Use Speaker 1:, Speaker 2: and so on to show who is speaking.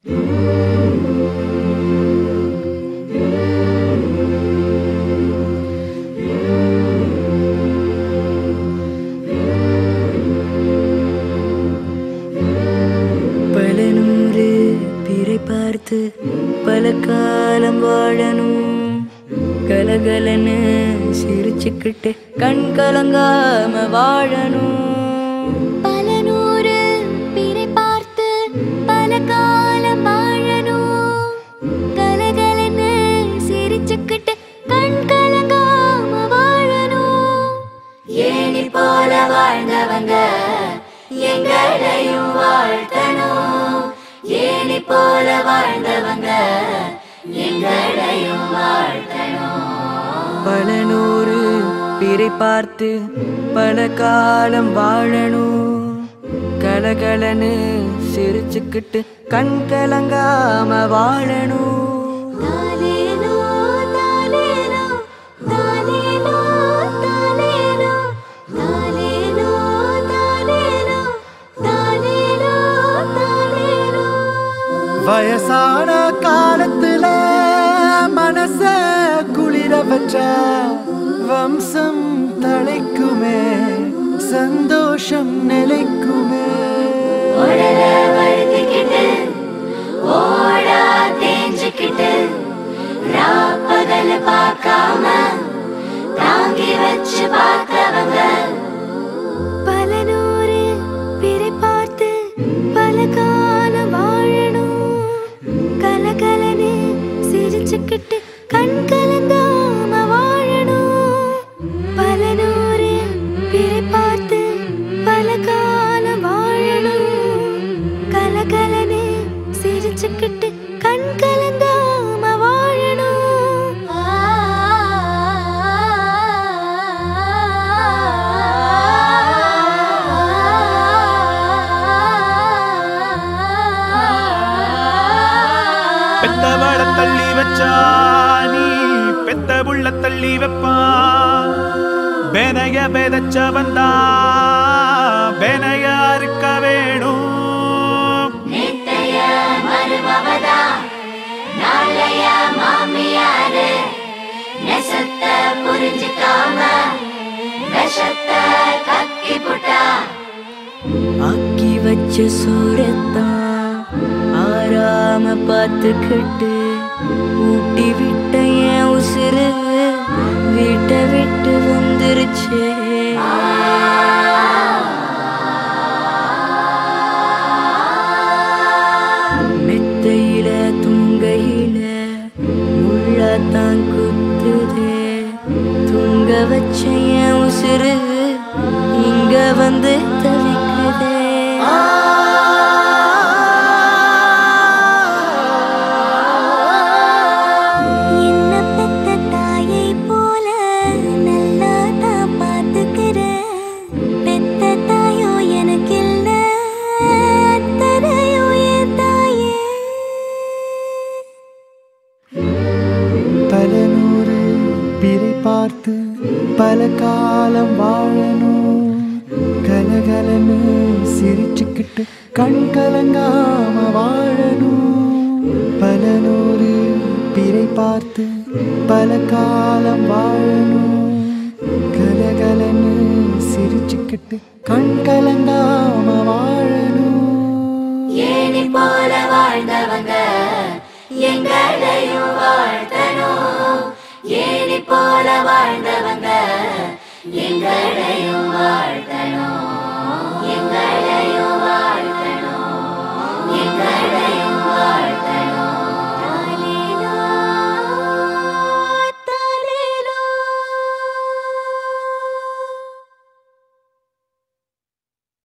Speaker 1: பல நூறு பிறை பார்த்து பல காலம் வாழணும் கலகலன்னு சிரிச்சுக்கிட்டு கண் கலங்காம வாழணும்
Speaker 2: பல நூறு பிறை பார்த்து பல காலம் வாழணும் கலகலன்னு சிரிச்சுக்கிட்டு கண் கலங்காம வாழணும்
Speaker 1: ஏனி போல வாழ்ந்தவங்க எங்களையும் வாழ்த்தணும் ஏனி போல வாழ்ந்தவங்க எங்களையும் வாழ்த்தணும் பல நூறு பிறை பார்த்து பல காலம் வாழணும் கலகலன்னு சிரிச்சுக்கிட்டு கண் கலங்காம வாழணும்
Speaker 2: தாலேலோ தாலேலோ தாலேலோ தாலேலோ தாலேலோ தாலேலோ தாலேலோ தாலேலோ
Speaker 3: வயசான காலத்துல மனச குளிர வச்ச வம்சம் தழைக்குமே சந்தோஷம் நிலைக்குமே
Speaker 1: உடல வருத்திக்கிட்டு ஓடா தேஞ்சுக்கிட்டு ராப்பகல பார்க்காம தாங்கி வச்சு பார்த்தவங்க
Speaker 2: பல நூறு பிறை பார்த்து பல காலம் வாழணும் கலகலன்னு சிரிச்சுக்கிட்டு கண் கலங்காம வாழணும் பல நூறு பிறை பார்த்து பல காலம் வாழணும் கலகலன்னு சிரிச்சுக்கிட்டு கண் கலங்காம வாழணும்
Speaker 4: பெத்தவள தள்ளி வச்சா நீ பெத்த புள்ள தள்ளி வைப்பா பேனைய பேதச்ச வந்தா பேனைய அறுக்க வேணும்
Speaker 1: நித்தைய மருமவதா நாளைய மாமியாரு நெசத்த புரிஞ்சுக்காம விஷத்த கக்கி புட்டா ஆக்கி வச்ச சூரத்தான் ஆறாம பார்த்துக்கிட்டு ஊட்டி விட்ட என் உசுறு வீட்டை விட்டு வந்துருச்சே மெத்தையில தூங்கையில முள்ளத்தான் குத்துதே தூங்க வச்ச என் உசுறு இங்க வந்து தவிக்குதே
Speaker 2: என்ன பெத்த தாயை போல நல்லா தான் பார்த்துக்கிறேன் பெத்த தாயோ எனக்கு இல்ல அத்தனையோ என் தாயே
Speaker 3: பல நூறு பிறை பார்த்து பல காலம் வாழணும் கலகலன்னு சிரிச்சுக்கிட்டு கண் கலங்காம வாழணும் பல நூறு பிறை பார்த்து பல காலம் வாழணும் கலகலன்னு சிரிச்சுக்கிட்டு கண் கலங்காம வாழணும்
Speaker 1: ஏனி போல வாழ்ந்தவங்க எங்களையும் வாழ்த்தணும் ஏனி போல வாழ்ந்த